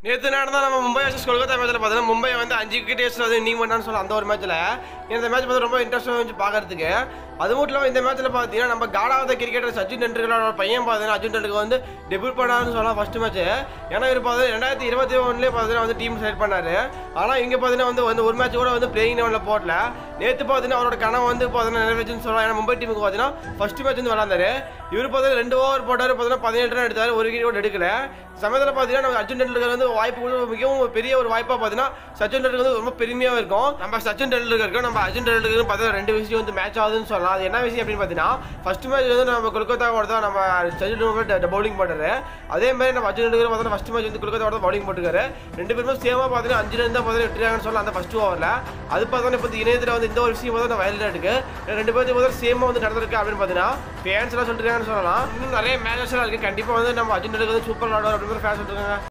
நேற்று நடந்தா நம்ம மும்பை வர்சஸ் கொல்கத்தா மேட்ச்சில் பார்த்தீங்கன்னா மும்பை வந்து அஞ்சு விக்கெட் வந்து இன்னிங் பண்ணான்னு சொல்ல அந்த ஒரு மேட்ச்சில் இந்த மேட்ச் பார்த்து ரொம்ப இன்ட்ரெஸ்டாக இருந்துச்சு பார்க்கறதுக்கு அது மட்டும் இல்லாமல் இந்த மேட்ச்சில் பார்த்தீங்கன்னா நம்ம காடாவத கிரிக்கெட்டர் சச்சின் டெண்டுல்கரோட பையன் பார்த்தீங்கன்னா அர்ஜுன் டெண்டுல்கர் வந்து டெபியூட் பண்ணாருன்னு சொல்லலாம் ஃபர்ஸ்ட் மேட்ச் ஏன்னா இவர் பார்த்தீங்கன்னா ரெண்டாயிரத்தி இருபத்தி ஒன்றுலேயே பார்த்தீங்கன்னா வந்து டீம் செலக்ட் பண்ணாரு ஆனால் இங்கே பார்த்தீங்கன்னா வந்து வந்து ஒரு மேட்ச் கூட வந்து பிளேயிங் லெவலில் போடல நேற்று பார்த்தீங்கன்னா அவரோட கனவு வந்து பார்த்தீங்கன்னா நிறைவேச்சுன்னு சொல்லலாம் ஏன்னா மும்பை டீமுக்கு பார்த்தீங்கன்னா ஃபர்ஸ்ட் மேட்ச் வந்து விளாண்டாரு இவர் பார்த்தீங்கன்னா ரெண்டு ஓவர் போட்டார் பார்த்தீங்கன்னா பதினெட்டு ரன் எடுத்தார் ஒரு விக்கெட் கூட எடுக்கல சமயத்தில் பார்த்தீங்கன்னா நம்ம அர்ஜுன் டெண்டுல்கர் வந்து வாய்ப்பு கூட மிகவும் ஒரு பெரிய ஒரு வாய்ப்பாக பார்த்தீங்கன்னா சச்சின் டெண்டுல்கர் வந்து ரொம்ப பெருமையாக இருக்கும் நம்ம சச்சின் டெண்டுல்கருக்கும் நம்ம அர்ஜுன் டெண்டுல்கரும் பார்த்தீங்கன்னா ரெண்டு விஷயம் வந்து மேட்ச் ஆகுதுன்னு சொல்லலாம் அது என்ன விஷயம் அப்படின்னு பார்த்தீங்கன்னா ஃபர்ஸ்ட் மேட்ச் வந்து நம்ம கொல்கத்தா தான் நம்ம சச்சின் டெண்டுல்கர் பவுலிங் போட்டாரு அதே மாதிரி நம்ம அர்ஜுன் டெண்டுல்கர் பார்த்தீங்கன்னா ஃபர்ஸ்ட் மேட்ச் வந்து கொல்கத்தா தான் பவுலிங் போட்டுருக்காரு ரெண்டு பேருமே சேமாக பார்த்தீங்கன்னா அஞ்சு ரன் தான் பார்த்தீங்கன்னா விட்டுருக்காங்கன்னு சொல்லலாம் அந்த ஃபர்ஸ்ட் ஓவரில் அது பார்த்தோன்னா இப்போ இணையத்தில் வந்து இந்த ஒரு விஷயம் பார்த்தா வயலில் இருக்கு ரெண்டு பேருக்கு பார்த்தா சேமாக வந்து நடந்திருக்கு அப்படின்னு பார்த்தீங்கன்னா ஃபேன்ஸ் எல்லாம் சொல்லிருக்காங்கன்னு சொல்லலாம் இன்னும் நிறைய மேட்சஸ் எல்லாம் இருக்கு கண்டிப்பாக வந்து நம்ம அர்ஜுன் டெண்டுல்கர் வந்து சூப்பர் விளாடுவார் அப்படின்னு ஃபேன்ஸ் சொல்லிருக்காங்க